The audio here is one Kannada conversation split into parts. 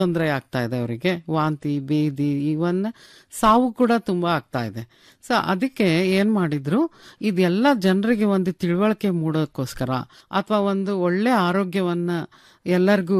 ತೊಂದರೆ ಆಗ್ತಾ ಇದೆ ಅವರಿಗೆ ವಾಂತಿ ಬೇದಿ ಇವನ್ ಸಾವು ಕೂಡ ತುಂಬಾ ಆಗ್ತಾ ಇದೆ ಸೊ ಅದಕ್ಕೆ ಏನ್ ಮಾಡಿದ್ರು ಇದೆಲ್ಲ ಜನರಿಗೆ ಒಂದು ತಿಳುವಳಿಕೆ ಮೂಡೋಕ್ಕೋಸ್ಕರ ಅಥವಾ ಒಂದು ಒಳ್ಳೆ ಆರೋಗ್ಯವನ್ನ ಎಲ್ಲರಿಗೂ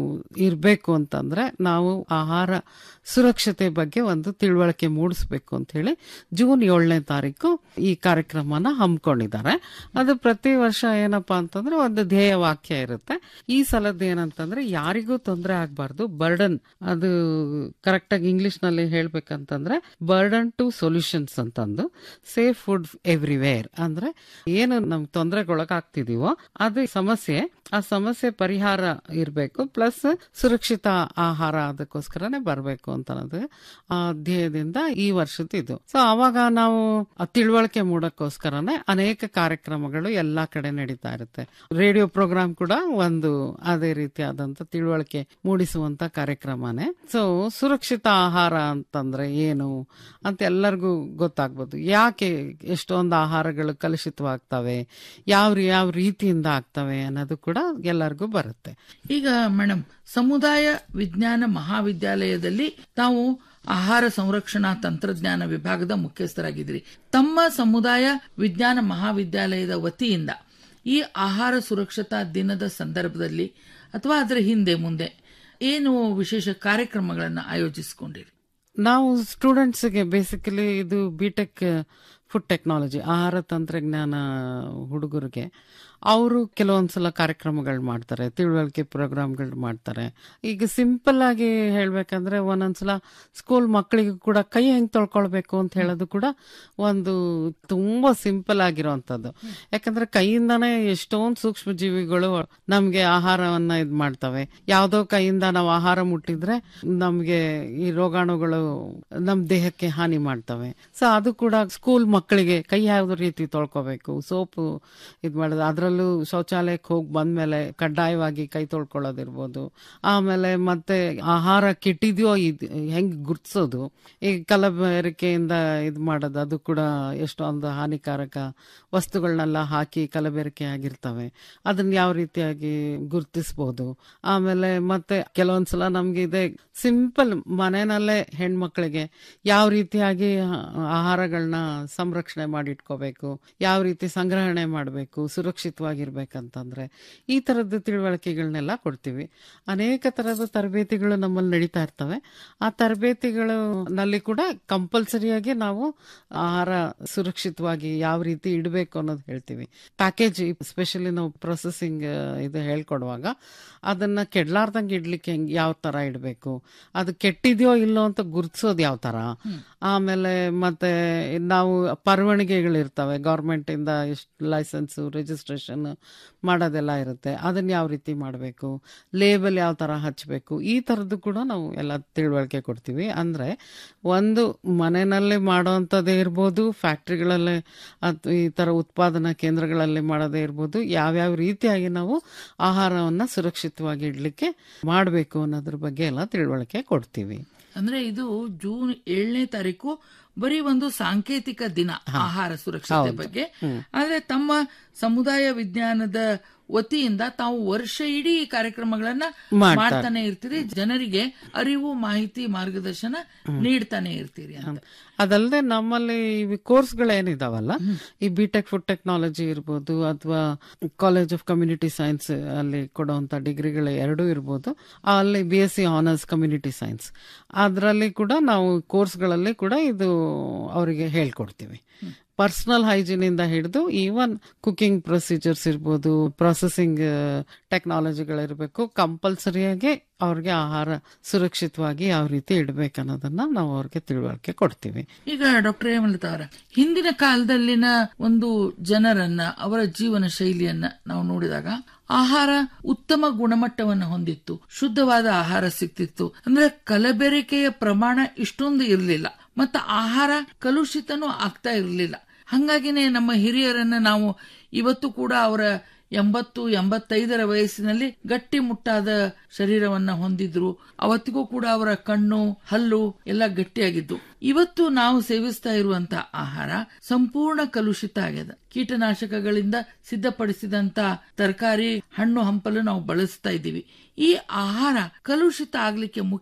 ಇರಬೇಕು ಅಂತಂದ್ರೆ ನಾವು ಆಹಾರ ಸುರಕ್ಷತೆ ಬಗ್ಗೆ ಒಂದು ತಿಳುವಳಿಕೆ ಮೂಡಿಸ್ಬೇಕು ಅಂತ ಹೇಳಿ ಜೂನ್ ಏಳನೇ ತಾರೀಕು ಈ ಕಾರ್ಯಕ್ರಮನ ಹಮ್ಮಿಕೊಂಡಿದ್ದಾರೆ ಅದು ಪ್ರತಿ ವರ್ಷ ಏನಪ್ಪಾ ಅಂತಂದ್ರೆ ಒಂದು ಧ್ಯೇಯ ವಾಕ್ಯ ಇರುತ್ತೆ ಈ ಸಲದ ಏನಂತಂದ್ರೆ ಯಾರಿಗೂ ತೊಂದರೆ ಆಗ್ಬಾರ್ದು ಬರ್ಡನ್ ಅದು ಕರೆಕ್ಟ್ ಆಗಿ ಇಂಗ್ಲಿಷ್ ನಲ್ಲಿ ಹೇಳ್ಬೇಕಂತಂದ್ರೆ ಬರ್ಡನ್ ಟು ಸೊಲ್ಯೂಷನ್ಸ್ ಅಂತಂದು ಸೇಫ್ ಫುಡ್ ಎವ್ರಿವೇರ್ ಅಂದ್ರೆ ಏನು ನಮ್ಗೆ ತೊಂದರೆಗೊಳಗಾಗ್ತಿದೀವೋ ಅದು ಸಮಸ್ಯೆ ಆ ಸಮಸ್ಯೆ ಪರಿಹಾರ ಇರಬೇಕು ಪ್ಲಸ್ ಸುರಕ್ಷಿತ ಆಹಾರ ಅದಕ್ಕೋಸ್ಕರನೇ ಬರಬೇಕು ಅಂತ ಅನ್ನೋದು ಆ ಧ್ಯೇಯದಿಂದ ಈ ವರ್ಷದ ಇದು ಸೊ ಅವಾಗ ನಾವು ಆ ತಿಳುವಳಿಕೆ ಮೂಡಕ್ಕೋಸ್ಕರನೇ ಅನೇಕ ಕಾರ್ಯಕ್ರಮಗಳು ಎಲ್ಲಾ ಕಡೆ ನಡೀತಾ ಇರುತ್ತೆ ರೇಡಿಯೋ ಪ್ರೋಗ್ರಾಮ್ ಕೂಡ ಒಂದು ಅದೇ ರೀತಿಯಾದಂತ ತಿಳುವಳಿಕೆ ಮೂಡಿಸುವಂತ ಕಾರ್ಯಕ್ರಮನೇ ಸೊ ಸುರಕ್ಷಿತ ಆಹಾರ ಅಂತಂದ್ರೆ ಏನು ಅಂತ ಎಲ್ಲರಿಗೂ ಗೊತ್ತಾಗ್ಬೋದು ಯಾಕೆ ಎಷ್ಟೊಂದು ಆಹಾರಗಳು ಕಲುಷಿತವಾಗ್ತವೆ ಯಾವ ಯಾವ ರೀತಿಯಿಂದ ಆಗ್ತವೆ ಅನ್ನೋದು ಕೂಡ ಎಲ್ಲರಿಗೂ ಬರುತ್ತೆ ಈಗ ಮೇಡಮ್ ಸಮುದಾಯ ವಿಜ್ಞಾನ ಮಹಾವಿದ್ಯಾಲಯದಲ್ಲಿ ತಾವು ಆಹಾರ ಸಂರಕ್ಷಣಾ ತಂತ್ರಜ್ಞಾನ ವಿಭಾಗದ ಮುಖ್ಯಸ್ಥರಾಗಿದ್ದೀರಿ ತಮ್ಮ ಸಮುದಾಯ ವಿಜ್ಞಾನ ಮಹಾವಿದ್ಯಾಲಯದ ವತಿಯಿಂದ ಈ ಆಹಾರ ಸುರಕ್ಷತಾ ದಿನದ ಸಂದರ್ಭದಲ್ಲಿ ಅಥವಾ ಅದರ ಹಿಂದೆ ಮುಂದೆ ಏನು ವಿಶೇಷ ಕಾರ್ಯಕ್ರಮಗಳನ್ನು ಆಯೋಜಿಸಿಕೊಂಡಿರಿ ನಾವು ಸ್ಟೂಡೆಂಟ್ಸ್ಗೆ ಬೇಸಿಕಲಿ ಇದು ಬಿಟೆಕ್ ಫುಡ್ ಟೆಕ್ನಾಲಜಿ ಆಹಾರ ತಂತ್ರಜ್ಞಾನ ಹುಡುಗರಿಗೆ ಅವರು ಕೆಲವೊಂದ್ಸಲ ಕಾರ್ಯಕ್ರಮಗಳು ಮಾಡ್ತಾರೆ ತಿಳುವಳಿಕೆ ಪ್ರೋಗ್ರಾಮ್ಗಳು ಮಾಡ್ತಾರೆ ಈಗ ಸಿಂಪಲ್ ಆಗಿ ಹೇಳ್ಬೇಕಂದ್ರೆ ಒಂದೊಂದ್ಸಲ ಸ್ಕೂಲ್ ಮಕ್ಕಳಿಗೂ ಕೂಡ ಕೈ ಹೆಂಗ್ ತೊಳ್ಕೊಳ್ಬೇಕು ಅಂತ ಹೇಳೋದು ಕೂಡ ಒಂದು ತುಂಬಾ ಸಿಂಪಲ್ ಆಗಿರೋಂಥದ್ದು ಯಾಕಂದ್ರೆ ಕೈಯಿಂದಾನೇ ಎಷ್ಟೊಂದು ಸೂಕ್ಷ್ಮ ಜೀವಿಗಳು ನಮ್ಗೆ ಆಹಾರವನ್ನ ಇದ್ ಮಾಡ್ತವೆ ಯಾವ್ದೋ ಕೈಯಿಂದ ನಾವು ಆಹಾರ ಮುಟ್ಟಿದ್ರೆ ನಮ್ಗೆ ಈ ರೋಗಾಣುಗಳು ನಮ್ ದೇಹಕ್ಕೆ ಹಾನಿ ಮಾಡ್ತವೆ ಸೊ ಅದು ಕೂಡ ಸ್ಕೂಲ್ ಮಕ್ಕಳಿಗೆ ಕೈ ಯಾವ್ದು ರೀತಿ ತೊಳ್ಕೊಬೇಕು ಸೋಪು ಇದ್ ಮಾಡೋದು ಅದ್ರಲ್ಲೂ ಶೌಚಾಲಯಕ್ಕೆ ಹೋಗಿ ಬಂದ್ಮೇಲೆ ಕಡ್ಡಾಯವಾಗಿ ಕೈ ತೊಳ್ಕೊಳ್ಳೋದಿರ್ಬೋದು ಆಮೇಲೆ ಮತ್ತೆ ಆಹಾರ ಕೆಟ್ಟಿದ್ಯೋ ಇದ್ ಹೆಂಗ್ ಗುರ್ತಿಸೋದು ಈ ಕಲಬೆರಕೆಯಿಂದ ಇದ್ ಮಾಡೋದು ಅದು ಕೂಡ ಎಷ್ಟೊಂದು ಹಾನಿಕಾರಕ ವಸ್ತುಗಳನ್ನೆಲ್ಲ ಹಾಕಿ ಕಲಬೆರಕೆ ಆಗಿರ್ತವೆ ಅದನ್ನ ಯಾವ ರೀತಿಯಾಗಿ ಗುರ್ತಿಸಬಹುದು ಆಮೇಲೆ ಮತ್ತೆ ಕೆಲವೊಂದ್ಸಲ ನಮ್ಗೆ ಇದೆ ಸಿಂಪಲ್ ಮನೆಯಲ್ಲೇ ಹೆಣ್ಮಕ್ಳಿಗೆ ಯಾವ ರೀತಿಯಾಗಿ ಆಹಾರಗಳನ್ನ ಸಂರಕ್ಷಣೆ ಮಾಡಿಟ್ಕೋಬೇಕು ಯಾವ ರೀತಿ ಸಂಗ್ರಹಣೆ ಮಾಡಬೇಕು ಸುರಕ್ಷಿತವಾಗಿರ್ಬೇಕಂತಂದ್ರೆ ಈ ತರದ ತಿಳುವಳಿಕೆಗಳನ್ನೆಲ್ಲ ಕೊಡ್ತೀವಿ ಅನೇಕ ತರದ ತರಬೇತಿಗಳು ನಮ್ಮಲ್ಲಿ ನಡೀತಾ ಇರ್ತವೆ ಆ ತರಬೇತಿಗಳು ನಲ್ಲಿ ಕೂಡ ಕಂಪಲ್ಸರಿಯಾಗಿ ನಾವು ಆಹಾರ ಸುರಕ್ಷಿತವಾಗಿ ಯಾವ ರೀತಿ ಇಡಬೇಕು ಅನ್ನೋದು ಹೇಳ್ತೀವಿ ಪ್ಯಾಕೇಜ್ ಸ್ಪೆಷಲಿ ನಾವು ಪ್ರೊಸೆಸಿಂಗ್ ಇದು ಹೇಳ್ಕೊಡುವಾಗ ಅದನ್ನ ಕೆಡ್ಲಾರ್ದಂಗೆ ಇಡ್ಲಿಕ್ಕೆ ಹೆಂಗ್ ಯಾವ ತರ ಇಡಬೇಕು ಅದು ಕೆಟ್ಟಿದ್ಯೋ ಇಲ್ಲೋ ಅಂತ ಗುರ್ತಿಸೋದು ಯಾವ ತರ ಆಮೇಲೆ ಮತ್ತೆ ನಾವು ಪರವಾನಗಿಗಳಿರ್ತವೆ ಗೌರ್ಮೆಂಟ್ ಇಂದ ಎಷ್ಟು ಲೈಸೆನ್ಸ್ ರಿಜಿಸ್ಟ್ರೇಷನ್ ಮಾಡೋದೆಲ್ಲ ಇರುತ್ತೆ ಅದನ್ನ ಯಾವ ರೀತಿ ಮಾಡಬೇಕು ಲೇಬಲ್ ಯಾವ ತರ ಹಚ್ಚಬೇಕು ಈ ತರದ್ದು ಕೂಡ ನಾವು ಎಲ್ಲ ತಿಳುವಳಿಕೆ ಕೊಡ್ತೀವಿ ಅಂದ್ರೆ ಒಂದು ಮನೆಯಲ್ಲೇ ಮಾಡೋವಂಥದ್ದೇ ಇರ್ಬೋದು ಫ್ಯಾಕ್ಟ್ರಿಗಳಲ್ಲೇ ಅಥವಾ ಈ ತರ ಉತ್ಪಾದನಾ ಕೇಂದ್ರಗಳಲ್ಲಿ ಮಾಡೋದೇ ಇರ್ಬೋದು ಯಾವ್ಯಾವ ರೀತಿಯಾಗಿ ನಾವು ಆಹಾರವನ್ನ ಸುರಕ್ಷಿತವಾಗಿ ಇಡ್ಲಿಕ್ಕೆ ಮಾಡಬೇಕು ಅನ್ನೋದ್ರ ಬಗ್ಗೆ ಎಲ್ಲ ತಿಳುವಳಿಕೆ ಕೊಡ್ತೀವಿ ಅಂದ್ರೆ ಇದು ಜೂನ್ ಏಳನೇ ತಾರೀಕು ಬರೀ ಒಂದು ಸಾಂಕೇತಿಕ ದಿನ ಆಹಾರ ಸುರಕ್ಷತೆ ಬಗ್ಗೆ ಆದ್ರೆ ತಮ್ಮ ಸಮುದಾಯ ವಿಜ್ಞಾನದ ವತಿಯಿಂದ ತಾವು ವರ್ಷ ಇಡೀ ಈ ಕಾರ್ಯಕ್ರಮಗಳನ್ನ ಮಾಡ್ತಾನೆ ಇರ್ತೀರಿ ಜನರಿಗೆ ಅರಿವು ಮಾಹಿತಿ ಮಾರ್ಗದರ್ಶನ ನೀಡ್ತಾನೆ ಇರ್ತೀರಿ ಅಂತ ಅದಲ್ಲದೆ ನಮ್ಮಲ್ಲಿ ಕೋರ್ಸ್ಗಳೇನಿದಾವಲ್ಲ ಈ ಬಿ ಟೆಕ್ ಫುಡ್ ಟೆಕ್ನಾಲಜಿ ಇರ್ಬೋದು ಅಥವಾ ಕಾಲೇಜ್ ಆಫ್ ಕಮ್ಯುನಿಟಿ ಸೈನ್ಸ್ ಅಲ್ಲಿ ಕೊಡುವಂತ ಡಿಗ್ರಿಗಳು ಎರಡೂ ಇರ್ಬೋದು ಅಲ್ಲಿ B S C honours community science ಅದರಲ್ಲಿ ಕೂಡ ನಾವು ಕೋರ್ಸ್ಗಳಲ್ಲಿ ಕೂಡ ಇದು ಅವರಿಗೆ ಹೇಳ್ಕೊಡ್ತೀವಿ ಪರ್ಸನಲ್ ಹೈಜೀನ್ ಇಂದ ಹಿಡಿದು ಈವನ್ ಕುಕಿಂಗ್ ಪ್ರೊಸೀಜರ್ಸ್ ಇರ್ಬೋದು ಪ್ರೊಸೆಸಿಂಗ್ ಟೆಕ್ನಾಲಜಿಗಳಿರ್ಬೇಕು ಕಂಪಲ್ಸರಿಯಾಗಿ ಅವ್ರಿಗೆ ಆಹಾರ ಸುರಕ್ಷಿತವಾಗಿ ಯಾವ ರೀತಿ ಇಡಬೇಕನ್ನೋದನ್ನ ನಾವು ಅವ್ರಿಗೆ ತಿಳುವಳಿಕೆ ಕೊಡ್ತೀವಿ ಈಗ ಡಾಕ್ಟರ್ ಹೇಮಲತಾ ಅವರ ಹಿಂದಿನ ಕಾಲದಲ್ಲಿನ ಒಂದು ಜನರನ್ನ ಅವರ ಜೀವನ ಶೈಲಿಯನ್ನ ನಾವು ನೋಡಿದಾಗ ಆಹಾರ ಉತ್ತಮ ಗುಣಮಟ್ಟವನ್ನು ಹೊಂದಿತ್ತು ಶುದ್ಧವಾದ ಆಹಾರ ಸಿಕ್ತಿತ್ತು ಅಂದ್ರೆ ಕಲಬೆರಕೆಯ ಪ್ರಮಾಣ ಇಷ್ಟೊಂದು ಇರಲಿಲ್ಲ ಮತ್ತು ಆಹಾರ ಕಲುಷಿತನೂ ಆಗ್ತಾ ಇರಲಿಲ್ಲ ಹಂಗಾಗಿನೇ ನಮ್ಮ ಹಿರಿಯರನ್ನ ನಾವು ಇವತ್ತು ಕೂಡ ಅವರ ಎಂಬತ್ತು ಎಂಬತ್ತೈದರ ವಯಸ್ಸಿನಲ್ಲಿ ಗಟ್ಟಿ ಮುಟ್ಟಾದ ಶರೀರವನ್ನ ಹೊಂದಿದ್ರು ಅವತ್ತಿಗೂ ಕೂಡ ಅವರ ಕಣ್ಣು ಹಲ್ಲು ಎಲ್ಲ ಗಟ್ಟಿಯಾಗಿದ್ದು ಇವತ್ತು ನಾವು ಸೇವಿಸ್ತಾ ಇರುವಂತ ಆಹಾರ ಸಂಪೂರ್ಣ ಕಲುಷಿತ ಆಗ್ಯದ ಕೀಟನಾಶಕಗಳಿಂದ ಸಿದ್ಧಪಡಿಸಿದಂತ ತರಕಾರಿ ಹಣ್ಣು ಹಂಪಲು ನಾವು ಬಳಸ್ತಾ ಇದ್ದೀವಿ ಈ ಆಹಾರ ಕಲುಷಿತ ಆಗ್ಲಿಕ್ಕೆ